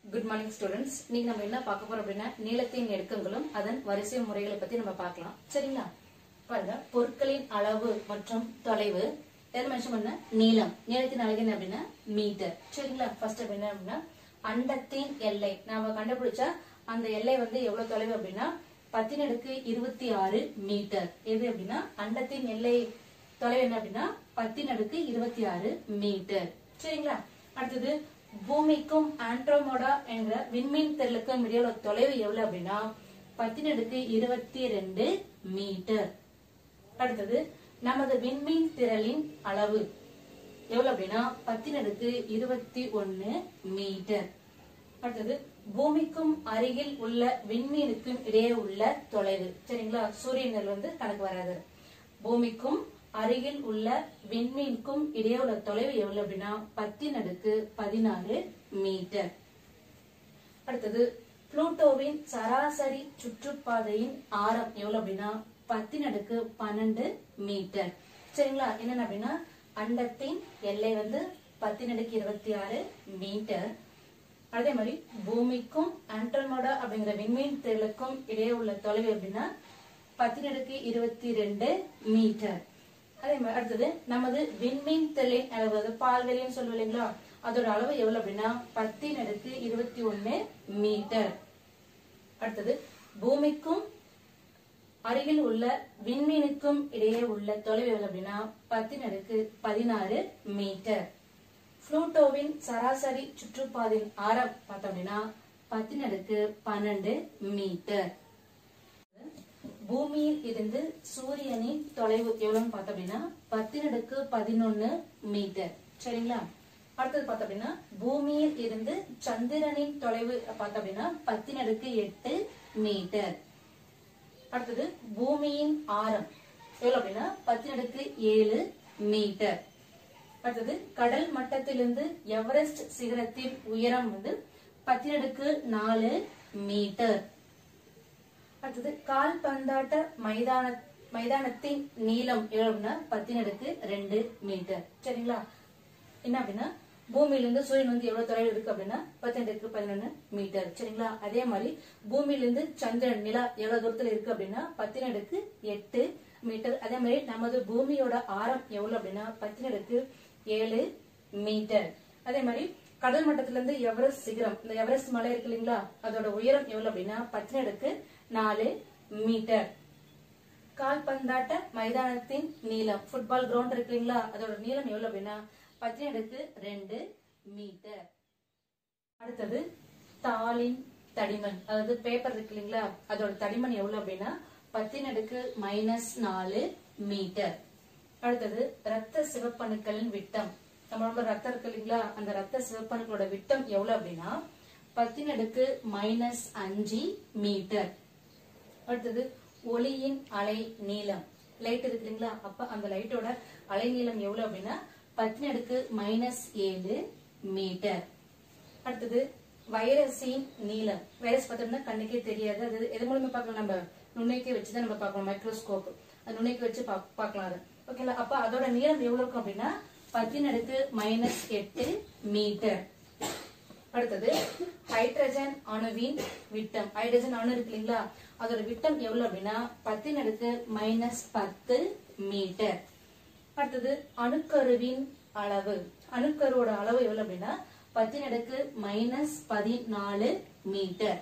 good morning students இன்னைக்கு நம்ம என்ன பார்க்க போறோம் அப்படின்னா நீளத்தின் நெருக்கங்களும் அதன் வரிசை முறைகளை பத்தி நம்ம பார்க்கலாம் சரிங்களா பாருங்க பொருட்களின் அளவு மற்றும் தொலைவு எதை மென்ஷன் பண்ண நீளம் நீளத்தின் அழகு என்ன அப்படின்னா மீட்டர் சரிங்களா ஃபர்ஸ்ட் என்ன அப்படின்னா அண்டத்தின் எல்லை நாம கண்டுபிடிச்சா அந்த எல்லை வந்து எவ்வளவு தொலைவு அப்படின்னா பத்தின் அடுக்கு இருபத்தி ஆறு மீட்டர் எது அப்படின்னா அண்டத்தின் எல்லை தொலைவு என்ன அப்படின்னா பத்தின் அடுக்கு இருபத்தி ஆறு மீட்டர் சரிங்களா அடுத்தது பூமிக்கும் ஆண்ட்ரோமோடா என்ற விண்மீன் திரளுக்கும் இடையே உள்ள தொலைவு எவ்வளவு அப்படின்னா பத்தின் அடுக்கு இருபத்தி ரெண்டு மீட்டர் அடுத்தது நமது விண்மீன் திரளின் அளவு எவ்வளவு அப்படின்னா பத்தின் அடுக்கு இருபத்தி ஒன்னு மீட்டர் அடுத்தது பூமிக்கும் அருகில் உள்ள விண்மீனுக்கும் இடையே உள்ள தொலைவு சரிங்களா சூரியனில் வந்து கணக்கு வராது பூமிக்கும் அருகில் உள்ள விண்மீனுக்கும் இடையே உள்ள தொலைவு எவ்வளவு அப்படின்னா பத்தின் அடுக்கு பதினாறு மீட்டர் அடுத்தது புளூட்டோவின் சராசரி சுற்றுப்பாதையின் ஆரம் எவ்வளவு அப்படின்னா பத்தின் அடுக்கு பன்னெண்டு மீட்டர் சரிங்களா என்னென்ன அப்படின்னா அண்டத்தின் எல்லை வந்து பத்தின் அடுக்கு இருபத்தி ஆறு மீட்டர் அதே மாதிரி பூமிக்கும் ஆண்ட்ரோமோடா அப்படிங்கிற விண்மீன் திரளுக்கும் இடையே உள்ள தொலைவு எப்படின்னா பத்தின் அடுக்கு இருபத்தி ரெண்டு மீட்டர் அதே மாதிரி அடுத்தது நமது விண்மீன் திரளின் அளவு அது பால்வெளின்னு சொல்லுவோம் இல்லைங்களா அதோட அளவு எவ்வளவு அப்படின்னா பத்தின் அடுக்கு இருபத்தி ஒன்னு மீட்டர் அடுத்தது பூமிக்கும் அருகில் உள்ள விண்மீனுக்கும் இடையே உள்ள தொலைவு எவ்வளவு அப்படின்னா பத்தின் அடுக்கு பதினாறு மீட்டர் புளூட்டோவின் சராசரி சுற்றுப்பாதையின் ஆரம் பார்த்தோம் அப்படின்னா பத்தின் அடுக்கு பன்னெண்டு மீட்டர் பூமியில் இருந்து சூரியனின் தொலைவு எவ்வளவுன்னு பார்த்தோம் அப்படின்னா பத்தின் அடுக்கு பதினொன்னு மீட்டர் சரிங்களா அடுத்தது பார்த்தோம் அப்படின்னா பூமியில் இருந்து சந்திரனின் தொலைவு பார்த்தோம் அப்படின்னா பத்தின் அடுக்கு எட்டு மீட்டர் அடுத்தது பூமியின் ஆரம் எவ்வளவு அப்படின்னா பத்தின் அடுக்கு ஏழு மீட்டர் அடுத்தது கடல் மட்டத்திலிருந்து எவரெஸ்ட் சிகரத்தின் உயரம் வந்து பத்தின் அடுக்கு நாலு மீட்டர் அடுத்தது கால் பந்தாட்ட மைதான மைதானத்தின் நீளம் எவ்வளவுன்னா பத்தின் அடுக்கு ரெண்டு மீட்டர் சரிங்களா என்ன அப்படின்னா பூமியிலிருந்து சூரியன் வந்து எவ்வளவு தொலைவில் இருக்கு அப்படின்னா பத்தெண்டுக்கு பதினொன்னு மீட்டர் சரிங்களா அதே மாதிரி பூமியிலிருந்து சந்திரன் நிலா எவ்வளவு தூரத்துல இருக்கு அப்படின்னா பத்தினடுக்கு எட்டு மீட்டர் அதே மாதிரி நமது பூமியோட ஆரம் எவ்வளவு அப்படின்னா பத்தினடுக்கு ஏழு மீட்டர் அதே மாதிரி கடல் மட்டத்துல இருந்து எவரெஸ்ட் சிகரம் இந்த எவரெஸ்ட் மலை இருக்கு இல்லைங்களா அதோட உயரம் எவ்வளவு அப்படின்னா பத்தினடுக்கு நாலு மீட்டர் கால்பந்தாட்ட மைதானத்தின் நீளம் ஃபுட்பால் கிரவுண்ட் இருக்கு இல்லைங்களா அதோட நீளம் எவ்வளவு அப்படின்னா பத்தினடுக்கு ரெண்டு மீட்டர் அடுத்தது தாளின் தடிமன் அதாவது பேப்பர் இருக்கு இல்லைங்களா அதோட தடிமன் எவ்வளவு அப்படின்னா பத்தினடுக்கு மைனஸ் நாலு மீட்டர் அடுத்தது ரத்த சிவப்பணுக்களின் விட்டம் நம்மளோட ரத்தம் இருக்கு இல்லைங்களா அந்த ரத்த சிவப்பணுக்களோட விட்டம் எவ்வளவு அப்படின்னா பத்தினடுக்கு மைனஸ் அஞ்சு மீட்டர் அடுத்தது ஒளியின் அலை நீளம் லைட் இருக்கு இல்லைங்களா அப்ப அந்த லைட்டோட அலை நீளம் எவ்வளவு அப்படின்னா பத்தினடுக்கு மைனஸ் ஏழு மீட்டர் அடுத்தது வைரஸின் நீளம் வைரஸ் பார்த்தோம்னா கண்ணுக்கே தெரியாது அது எது மூலமா பார்க்கலாம் நம்ம நுண்ணைக்கே வச்சுதான் நம்ம பார்க்கலாம் மைக்ரோஸ்கோப் அது நுண்ணைக்கு வச்சு பா- பார்க்கலாம் அது ஓகேங்களா அப்ப அதோட நீளம் எவ்வளவு இருக்கும் அப்படின்னா பத்தினடுக்கு மைனஸ் எட்டு மீட்டர் அடுத்தது ஹைட்ரஜன் அணுவின் விட்டம் ஹைட்ரஜன் அணு இருக்கு இல்லைங்களா அதோட விட்டம் எவ்வளவு அப்படின்னா பத்தின் அடுக்கு மைனஸ் பத்து மீட்டர் அடுத்தது அணுக்கருவின் அளவு அணுக்கருவோட அளவு எவ்வளவு அப்படின்னா பத்தின் அடுக்கு மைனஸ் பதினாலு மீட்டர்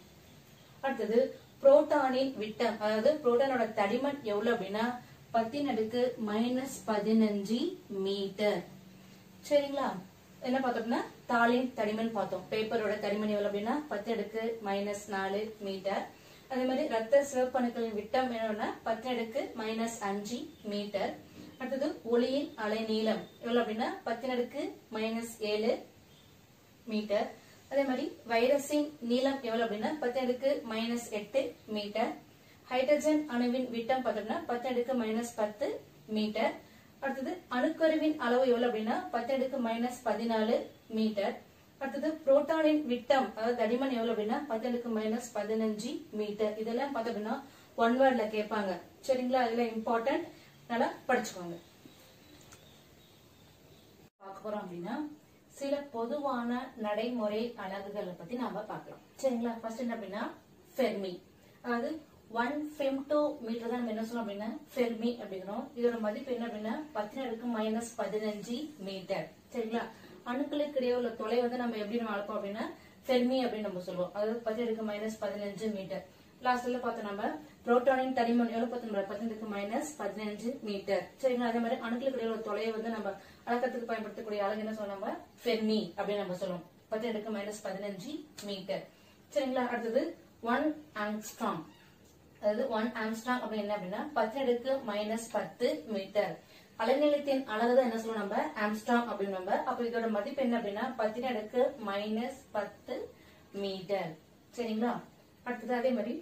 அடுத்தது புரோட்டானின் விட்டம் அதாவது புரோட்டானோட தடிமன் எவ்வளவு அப்படின்னா பத்தின் அடுக்கு மைனஸ் பதினஞ்சு மீட்டர் சரிங்களா என்ன பார்த்தோம்னா தாளின் தடிமன் பார்த்தோம் பேப்பரோட தடிமன் எவ்வளவு அப்படின்னா பத்து அடுக்கு மைனஸ் நாலு மீட்டர் அதே மாதிரி ரத்த சிவப்பணுக்களின் விட்டம் என்னன்னா பத்து அடுக்கு மைனஸ் அஞ்சு மீட்டர் அடுத்தது ஒளியின் அலை நீளம் எவ்வளவு அப்படின்னா பத்து அடுக்கு மைனஸ் ஏழு மீட்டர் அதே மாதிரி வைரஸின் நீளம் எவ்வளவு அப்படின்னா பத்து அடுக்கு மைனஸ் எட்டு மீட்டர் ஹைட்ரஜன் அணுவின் விட்டம் பார்த்தோம்னா பத்து அடுக்கு மைனஸ் பத்து மீட்டர் அடுத்தது அணுக்கருவின் அளவு எவ்வளவு அப்படின்னா பத்து அடுக்கு மைனஸ் பதினாலு மீட்டர் அடுத்தது புரோட்டானின் விட்டம் அதாவது தடிமன் எவ்வளவு அப்படின்னா பத்து அடுக்கு மைனஸ் பதினஞ்சு மீட்டர் இதெல்லாம் பார்த்தோம்னா ஒன் வேர்ட்ல கேட்பாங்க சரிங்களா இதெல்லாம் இம்பார்ட்டன்ட் நல்லா படிச்சுக்கோங்க பார்க்க போறோம் அப்படின்னா சில பொதுவான நடைமுறை அலகுகளை பத்தி நாம பார்க்கலாம் சரிங்களா ஃபர்ஸ்ட் என்ன அப்படின்னா ஃபெர்மி அதாவது ஒன் ஃபெம்டோ மீட்டர் தான் நம்ம என்ன சொல்றோம் அப்படின்னா ஃபெர்மி அப்படிங்கிறோம் இதோட மதிப்பு என்ன அப்படின்னா பத்தினருக்கு மைனஸ் பதினஞ்சு மீட்டர் சரிங்களா அணுக்களுக்கு இடையே உள்ள தொலை வந்து நம்ம எப்படி நம்ம அளப்போம் அப்படின்னா ஃபெர்மி அப்படின்னு நம்ம சொல்லுவோம் அதாவது பத்தினருக்கு மைனஸ் பதினஞ்சு மீட்டர் லாஸ்ட்ல பார்த்தோம் நம்ம புரோட்டானின் தடிமன் எவ்வளவு பார்த்தோம் பத்தினருக்கு மைனஸ் பதினஞ்சு மீட்டர் சரிங்களா அதே மாதிரி அணுக்களுக்கு இடையே உள்ள தொலைவை வந்து நம்ம அளக்கத்துக்கு பயன்படுத்தக்கூடிய அழகு என்ன சொல்லுவோம் நம்ம ஃபெர்மி அப்படின்னு நம்ம சொல்லுவோம் பத்தினருக்கு மைனஸ் பதினஞ்சு மீட்டர் சரிங்களா அடுத்தது ஒன் ஆங்ஸ்ட்ராங் அதாவது ஒன் ஆம்ஸ்டாங் அப்படின்னு என்ன அப்படின்னா பத்தினடுக்கு மைனஸ் பத்து மீட்டர் அலைநீளத்தின் அழகு தான் என்ன சொல்லுவோம் நம்ம ஆம்ஸ்டாங் அப்படின்னு நம்ம அப்ப இதோட மதிப்பு என்ன அப்படின்னா பத்தினடுக்கு மைனஸ் பத்து மீட்டர் சரிங்களா அடுத்தது அதே மாதிரி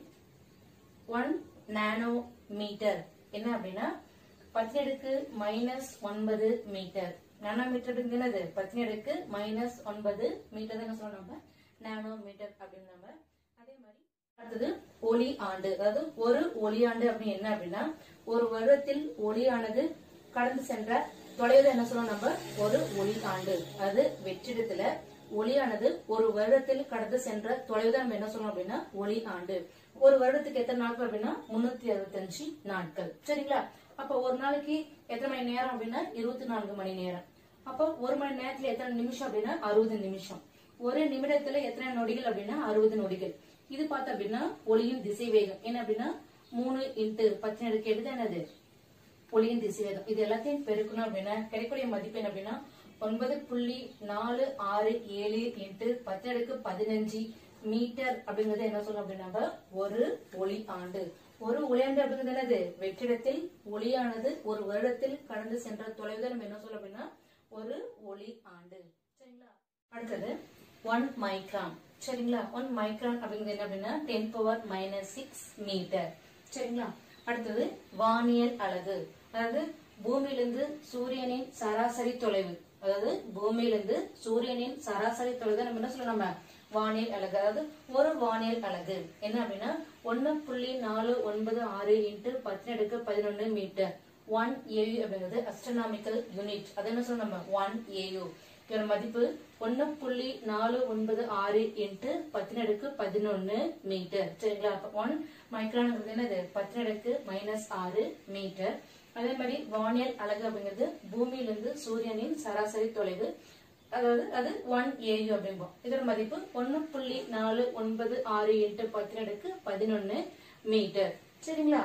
ஒன் நானோ மீட்டர் என்ன அப்படின்னா பத்தினடுக்கு மைனஸ் ஒன்பது மீட்டர் நானோ மீட்டர் என்னது பத்தினடுக்கு மைனஸ் ஒன்பது மீட்டர் தான் என்ன சொல்லுவோம் நம்ம நானோ மீட்டர் அப்படின்னு நம்ம அதே மாதிரி அடுத்தது ஒளி ஆண்டு அதாவது ஒரு ஒளியாண்டு அப்படின்னு என்ன அப்படின்னா ஒரு வருடத்தில் ஒளியானது கடந்து சென்ற தொலைவில் என்ன சொல்லுவோம் நம்ம ஒரு ஒளி ஆண்டு அது வெற்றிடத்துல ஒளியானது ஒரு வருடத்தில் கடந்து சென்ற தொலைவு தான் நம்ம என்ன சொல்றோம் அப்படின்னா ஒளி ஆண்டு ஒரு வருடத்துக்கு எத்தனை நாட்கள் அப்படின்னா முன்னூத்தி அறுபத்தஞ்சு நாட்கள் சரிங்களா அப்ப ஒரு நாளைக்கு எத்தனை மணி நேரம் அப்படின்னா இருபத்தி நான்கு மணி நேரம் அப்போ ஒரு மணி நேரத்துல எத்தனை நிமிஷம் அப்படின்னா அறுபது நிமிஷம் ஒரு நிமிடத்துல எத்தனை நொடிகள் அப்படின்னா அறுபது நொடிகள் இது பார்த்தோம் அப்படின்னா ஒளியின் திசை வேகம் என்ன அப்படின்னா மூணு இன்ட்டு பத்தினடுக்கு எடுத்து என்னது ஒளியின் திசை வேகம் இது எல்லாத்தையும் பெருக்கணும் அப்படின்னா கிடைக்கக்கூடிய மதிப்பு என்ன அப்படின்னா ஒன்பது புள்ளி நாலு ஆறு ஏழு இன்ட்டு பத்தினடுக்கு பதினஞ்சு மீட்டர் அப்படிங்கறது என்ன சொல்லணும் அப்படின்னா ஒரு ஒளி ஆண்டு ஒரு ஒளியாண்டு அப்படிங்கிறது என்னது வெற்றிடத்தில் ஒளியானது ஒரு வருடத்தில் கடந்து சென்ற தொலைவு நம்ம என்ன சொல்ல அப்படின்னா ஒரு ஒளி ஆண்டு சரிங்களா அடுத்தது ஒன் மைக்ரான் சரிங்களா ஒன் மைக்ரான் அப்படிங்கிறது என்ன அப்படின்னா ten power minus six metre சரிங்களா அடுத்தது வானியல் அலகு அதாவது பூமியிலிருந்து சூரியனின் சராசரி தொலைவு அதாவது பூமியிலிருந்து சூரியனின் சராசரி தொலைவு நம்ம என்ன சொல்லணும் நம்ம வானியல் அலகு அதாவது ஒரு வானியல் அலகு என்ன அப்படின்னா ஒன்னு புள்ளி நாலு ஒன்பது ஆறு இன்ட்டு பத்தினடுக்கு பதினொன்னு மீட்டர் ஒன் ஏயு அப்படிங்கிறது அஸ்ட்ரனாமிக்கல் யூனிட் அது என்ன சொல்லணும் நம்ம ஒன் ஏயு இதோட மதிப்பு ஒன்னு புள்ளி நாலு ஒன்பது ஆறு இன்ட்டு பத்தினடுக்கு பதினொன்னு மீட்டர் சரிங்களா அப்ப ஒன் மைக்ரான் என்னது பத்தினடுக்கு மைனஸ் ஆறு மீட்டர் அதே மாதிரி வானியல் அலகு அப்படிங்கிறது பூமியிலிருந்து சூரியனின் சராசரி தொலைவு அதாவது அது ஒன் ஏயு அப்படிம்போம் இதோட மதிப்பு ஒன்னு புள்ளி நாலு ஒன்பது ஆறு எட்டு பத்தினடுக்கு பதினொன்னு மீட்டர் சரிங்களா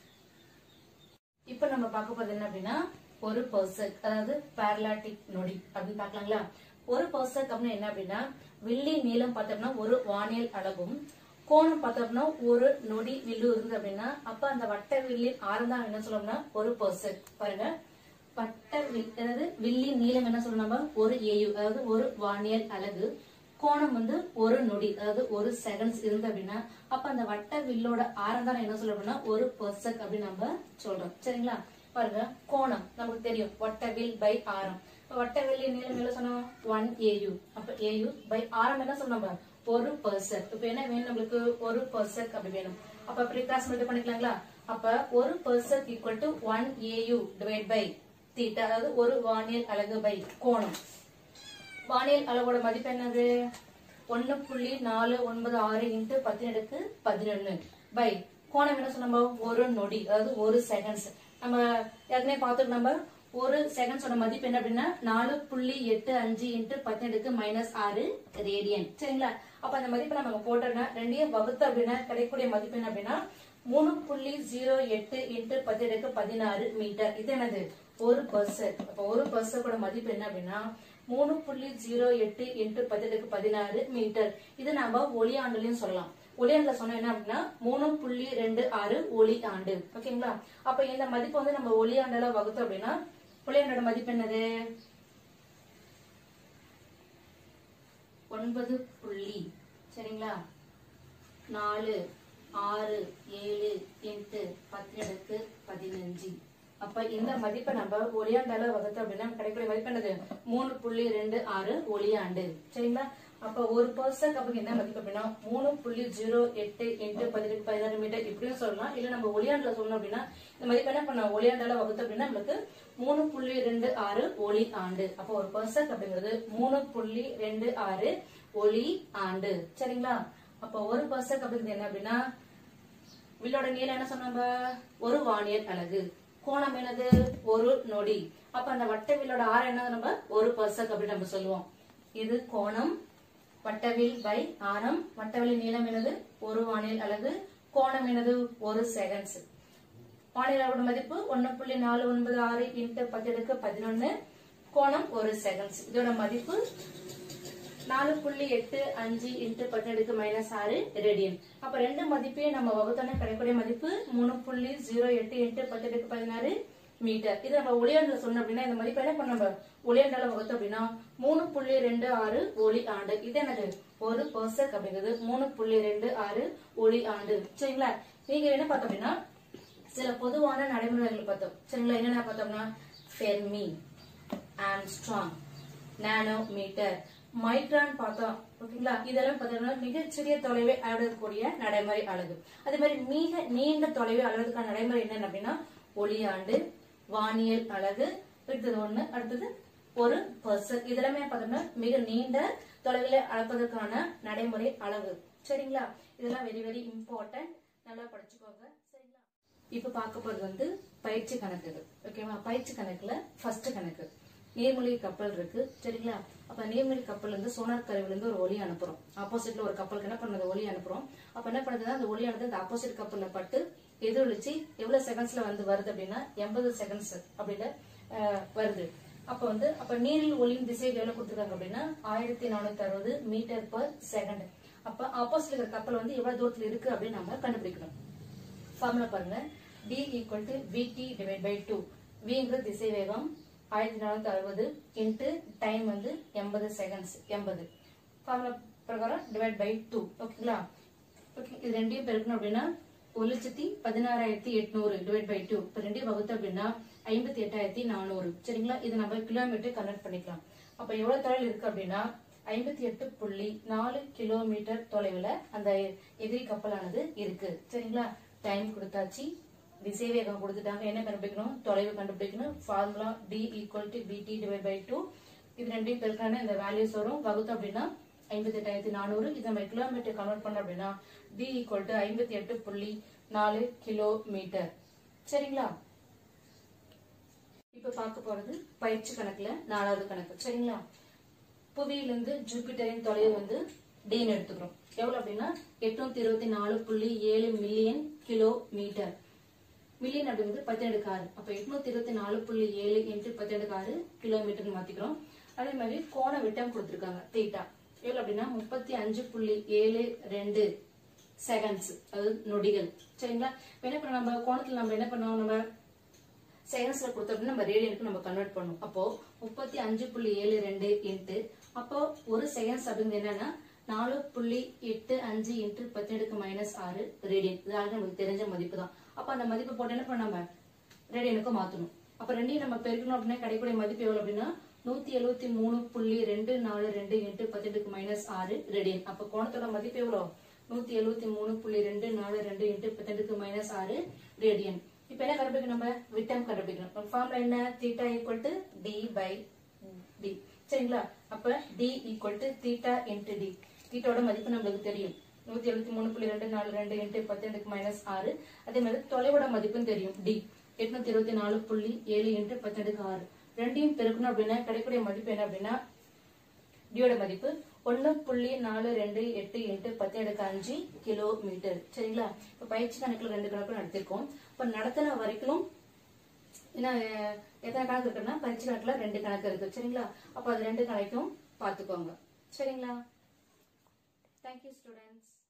இப்ப நம்ம பார்க்க போறது என்ன அப்படின்னா ஒரு பர்சக் அதாவது பேரலாட்டிக் நொடி அப்படின்னு பார்க்கலாங்களா ஒரு பர்சக் அப்படின்னா என்ன அப்படின்னா வில்லி நீளம் பார்த்தோம்னா ஒரு வானியல் அளவும் கோணம் பார்த்தோம்னா ஒரு நொடி வில்லு இருந்தது அப்படின்னா அப்ப அந்த வட்ட வில்லின் ஆரம்பம் என்ன சொல்லணும்னா ஒரு பர்சக் பாருங்க வட்ட வில் அதாவது வில்லி நீளம் என்ன சொல்லணும் நம்ம ஒரு ஏயு அதாவது ஒரு வானியல் அலகு கோணம் வந்து ஒரு நொடி அதாவது ஒரு செகண்ட்ஸ் இருந்து அப்படின்னா அப்ப அந்த வட்ட வில்லோட ஆரம் தான் என்ன சொல்ல அப்படின்னா ஒரு பர்சக் அப்படின்னு நம்ம சொல்றோம் சரிங்களா பாருங்க கோணம் நமக்கு தெரியும் வட்ட வில் பை ஆரம் இப்ப வட்ட வில்லி நீளம் எவ்வளவு சொன்னோம் ஒன் ஏயு அப்ப ஏயு பை ஆரம் என்ன சொன்னோம் நம்ம ஒரு பர்சக் இப்ப என்ன வேணும் நம்மளுக்கு ஒரு பர்சக் அப்படி வேணும் அப்ப அப்படி கிராஸ் மல்டி பண்ணிக்கலாங்களா அப்ப ஒரு parsec equal to one AU divide by theta அதாவது ஒரு வானியல் அலகு பை கோணம் வானியல் அளவோட மதிப்பு என்னது ஒன்னு புள்ளி நாலு ஒன்பது ஆறு இன்ட்டு பத்தினடுக்கு பதினொன்னு பை கோணம் என்ன சொன்னோம் ஒரு நொடி அதாவது ஒரு செகண்ட்ஸ் நம்ம ஏற்கனவே பார்த்துட்டு நம்ம ஒரு செகண்ட்ஸோட மதிப்பு என்ன அப்படின்னா நாலு புள்ளி எட்டு அஞ்சு இன்ட்டு பத்தினடுக்கு மைனஸ் ஆறு ரேடியன் சரிங்களா அப்ப அந்த மதிப்பை நம்ம போட்டோம்னா ரெண்டையும் வகுத்து அப்படின்னா கிடைக்கக்கூடிய மதிப்பு என்ன அப்படின்னா மூணு புள்ளி ஜீரோ எட்டு இன்ட்டு பத்தினடுக்கு பதினாறு மீட்டர் இது என்னது ஒரு பர்சன் அப்ப ஒரு பர்சனோட மதிப்பு என்ன அப்படின்னா மூணு புள்ளி ஜீரோ எட்டு இன்ட்டு பதினெட்டுக்கு பதினாறு மீட்டர் இது நாம ஒளி ஆண்டுலயும் சொல்லலாம் ஒளி ஆண்டுல சொன்ன என்ன அப்படின்னா மூணு புள்ளி ரெண்டு ஆறு ஒளி ஆண்டு ஓகேங்களா அப்ப இந்த மதிப்பு வந்து நம்ம ஒளி ஆண்டுல வகுத்தோம் அப்படின்னா ஒளி ஆண்டோட மதிப்பு என்னது ஒன்பது புள்ளி சரிங்களா நாலு ஆறு ஏழு எட்டு பத்தினடுக்கு பதினஞ்சு அப்ப இந்த மதிப்பை நம்ம ஒளியாண்டால வகுத்தோம் அப்படின்னா கிடைக்கக்கூடிய மதிப்பு என்னது மூணு புள்ளி ரெண்டு ஆறு ஒளியாண்டு சரிங்களா அப்ப ஒரு பர்சன் கப்புக்கு என்ன மதிப்பு அப்படின்னா மூணு புள்ளி ஜீரோ எட்டு இன்ட்டு பதினெட்டு பதினாறு மீட்டர் இப்படியும் சொல்லலாம் இல்ல நம்ம ஒளியாண்டுல சொல்லணும் அப்படின்னா இந்த மதிப்பு என்ன பண்ண ஒளியாண்டால வகுத்து அப்படின்னா நம்மளுக்கு மூணு புள்ளி ரெண்டு ஆறு ஒளி ஆண்டு அப்போ ஒரு பர்சன் அப்படிங்கிறது மூணு புள்ளி ரெண்டு ஆறு ஒளி ஆண்டு சரிங்களா அப்போ ஒரு பர்சன் அப்படிங்கிறது என்ன அப்படின்னா வில்லோட நீளம் என்ன சொன்னாங்க ஒரு வானியல் அலகு கோணம் என்னது ஒரு நொடி அப்ப அந்த வட்ட வில்லோட ஆரம் என்ன நம்ம ஒரு பர்சக் அப்படின்னு நம்ம சொல்லுவோம் இது கோணம் வட்டவில் பை ஆரம் வட்டவிலின் நீளம் என்னது ஒரு வானியல் அலகு கோணம் என்னது ஒரு செகண்ட்ஸ் வானியல் அளவோட மதிப்பு ஒன்னு புள்ளி நாலு ஒன்பது ஆறு இன்ட்டு பத்தெடுக்கு பதினொன்னு கோணம் ஒரு செகண்ட்ஸ் இதோட மதிப்பு நாலு புள்ளி எட்டு அஞ்சு இன்ட்டு பன்னெண்டுக்கு மைனஸ் ஆறு ரேடியன் அப்ப ரெண்டு மதிப்பையும் நம்ம வகுத்தோன்னா கிடைக்கக்கூடிய மதிப்பு மூணு புள்ளி ஜீரோ எட்டு இன்ட்டு பன்னெண்டுக்கு பதினாறு மீட்டர் இது நம்ம ஒளியாண்டுல சொன்னோம் அப்படின்னா இந்த மதிப்பு என்ன பண்ண நம்ம ஒளியாண்டால வகுத்தோம் அப்படின்னா மூணு புள்ளி ரெண்டு ஆறு ஒளி ஆண்டு இது என்னது ஒரு பர்சக் அப்படிங்கிறது மூணு புள்ளி ரெண்டு ஆறு ஒளி ஆண்டு சரிங்களா நீங்க என்ன பார்த்தோம் அப்படின்னா சில பொதுவான நடைமுறைகள் பார்த்தோம் சரிங்களா என்னென்ன பார்த்தோம்னா ஃபெர்மி ஆம்ஸ்ட்ராங் நானோமீட்டர் மைக்ரான் பார்த்தோம் ஓகேங்களா இதெல்லாம் பார்த்தீங்கன்னா மிகச்சிறிய தொலைவை அளவிடக்கூடிய நடைமுறை அலகு அதே மாதிரி மிக நீண்ட தொலைவை அளவதற்கான நடைமுறை என்னன்னு அப்படின்னா ஒளியாண்டு வானியல் அலகு அடுத்தது ஒண்ணு அடுத்தது ஒரு பர்சன் இதெல்லாமே பார்த்தோம்னா மிக நீண்ட தொலைவில் அளப்பதற்கான நடைமுறை அளவு சரிங்களா இதெல்லாம் வெரி வெரி இம்பார்ட்டன்ட் நல்லா படிச்சுக்கோங்க சரிங்களா இப்ப பார்க்க போறது வந்து பயிற்சி கணக்குகள் ஓகேவா பயிற்சி கணக்குல ஃபர்ஸ்ட் கணக்கு நீர்மூழ்கி கப்பல் இருக்கு சரிங்களா அப்ப நீர்மூழ்கி கப்பல் இருந்து சோனார் கருவில இருந்து ஒரு ஒளி அனுப்புறோம் ஆப்போசிட்ல ஒரு கப்பலுக்கு என்ன பண்ணுது ஒளி அனுப்புறோம் அப்ப என்ன பண்ணுதுன்னா அந்த ஒளியானது அந்த ஆப்போசிட் கப்பல்ல பட்டு எதிரொலிச்சு எவ்வளவு செகண்ட்ஸ்ல வந்து வருது அப்படின்னா எண்பது செகண்ட்ஸ் அப்படின்னு அஹ், வருது அப்ப வந்து அப்ப நீரில் ஒளியின் திசை எவ்வளவு கொடுத்துருக்காங்க அப்படின்னா ஆயிரத்தி நானூத்தி அறுபது மீட்டர் பர் செகண்ட் அப்ப ஆப்போசிட்ல இருக்கிற கப்பல் வந்து எவ்வளவு தூரத்துல இருக்கு அப்படின்னு நம்ம கண்டுபிடிக்கணும் ஃபார்முலா பாருங்க d equal to V T divide by two விங்கிறது திசை வேகம் ஆயிரத்தி நானூத்தி அறுபது இன்ட்டு டைம் வந்து எண்பது செகண்ட்ஸ் எண்பது ஃபார்முலா பிரகாரம் டிவைட் பை டூ ஓகேங்களா ஓகே இது ரெண்டையும் பெருக்கணும் அப்படின்னா ஒரு லட்சத்தி பதினாறாயிரத்தி எட்நூறு டிவைட் பை டூ இப்போ ரெண்டையும் வகுத்து அப்படின்னா ஐம்பத்தி எட்டாயிரத்தி நானூறு சரிங்களா இது நம்ம கிலோமீட்டர் கன்வெர்ட் பண்ணிக்கலாம் அப்ப எவ்வளவு தொலைவில் இருக்கு அப்படின்னா ஐம்பத்தி எட்டு புள்ளி நாலு கிலோமீட்டர் தொலைவுல அந்த எதிரி கப்பலானது இருக்கு சரிங்களா டைம் கொடுத்தாச்சு திசை வேகம் கொடுத்துட்டாங்க என்ன கண்டுபிடிக்கணும் தொலைவு கண்டுபிடிக்கணும் formula D equal to P D divide by two இது ரெண்டையும் பெருக்கான இந்த வேல்யூஸ் வரும் வகுத்தோம் அப்படின்னா ஐம்பத்தி எட்டாயிரத்தி நானூறு இது நம்ம கிலோமீட்டர் கன்வெர்ட் பண்ணோம் அப்படின்னா டி ஈக்குவல் டு ஐம்பத்தி எட்டு புள்ளி நாலு கிலோமீட்டர் சரிங்களா இப்ப பார்க்க போறது பயிற்சி கணக்குல நாலாவது கணக்கு சரிங்களா புவியிலிருந்து ஜூபிட்டரின் தொலைவு வந்து டின்னு எடுத்துக்கிறோம் எவ்வளவு அப்படின்னா எட்நூத்தி இருபத்தி நாலு புள்ளி ஏழு மில்லியன் கிலோமீட்டர் மில்லியன் அப்படிங்கிறது பத்தினெடுக்கு ஆறு அப்ப எட்நூத்தி இருபத்தி நாலு புள்ளி ஏழு இன்ட்டு பத்தினெடுக்கு ஆறு கிலோமீட்டர் மாத்திக்கிறோம் அதே மாதிரி கோண விட்டம் கொடுத்திருக்காங்க தீட்டா எவ்வளவு அப்படின்னா முப்பத்தி அஞ்சு புள்ளி ஏழு ரெண்டு செகண்ட்ஸ் அதாவது நொடிகள் சரிங்களா இப்ப என்ன பண்ண நம்ம கோணத்துல நம்ம என்ன பண்ணோம் நம்ம செகண்ட்ஸ்ல கொடுத்தோம்னா நம்ம ரேடியனுக்கு நம்ம கன்வெர்ட் பண்ணும் அப்போ முப்பத்தி அஞ்சு புள்ளி ஏழு ரெண்டு இன்ட்டு அப்போ ஒரு செகண்ட்ஸ் அப்படிங்கிறது என்னன்னா நாலு புள்ளி எட்டு அஞ்சு இன்ட்டு பத்தெடுக்கு மைனஸ் ஆறு ரேடியன் இது ஆல்ரெடி நமக்கு தெரிஞ்ச மதிப்பு தான் அப்ப அந்த மதிப்பு போட்டு என்ன பண்ண நம்ம ரேடியனுக்கு மாத்தணும் அப்ப ரெண்டையும் நம்ம பெருக்கணும் அப்படின்னா கிடைக்கக்கூடிய மதிப்பு எவ்வளவு அப்படின்னா நூத்தி எழுபத்தி மூணு புள்ளி ரெண்டு நாலு ரெண்டு இன்ட்டு பத்தெட்டுக்கு மைனஸ் ஆறு ரேடியன் அப்ப கோணத்தோட மதிப்பு எவ்வளவு நூத்தி எழுபத்தி மூணு புள்ளி ரெண்டு நாலு ரெண்டு இன்ட்டு பத்தெட்டுக்கு மைனஸ் ஆறு ரேடியன் இப்ப என்ன கண்டுபிடிக்கணும் நம்ம விட்டம் கண்டுபிடிக்கணும் ஃபார்ம்ல என்ன theta equal to D by D சரிங்களா அப்ப D equal to theta into D தீட்டாவோட மதிப்பு நம்மளுக்கு தெரியும் நூத்தி எழுபத்தி மூணு புள்ளி ரெண்டு நாலு ரெண்டு இன்ட்டு பத்தெண்டுக்கு மைனஸ் ஆறு அதே மாதிரி தொலைவோட மதிப்பும் தெரியும் டி எட்நூத்தி இருபத்தி நாலு புள்ளி ஏழு இன்ட்டு பத்தெண்டுக்கு ஆறு ரெண்டையும் பெருக்கணும் அப்படின்னா கிடைக்கக்கூடிய மதிப்பு என்ன அப்படின்னா டியோட மதிப்பு ஒன்னு புள்ளி நாலு ரெண்டு எட்டு எட்டு பத்து எடுக்க அஞ்சு கிலோமீட்டர் சரிங்களா இப்ப பயிற்சி கணக்குல ரெண்டு கணக்கு நடத்திருக்கோம் இப்ப நடத்தின வரைக்கும் என்ன அஹ், எத்தனை கணக்கு இருக்குன்னா பயிற்சி கணக்குல ரெண்டு கணக்கு இருக்கு சரிங்களா அப்ப அது ரெண்டு கணக்கும் பாத்துக்கோங்க சரிங்களா தேங்க்யூ ஸ்டூடெண்ட்ஸ்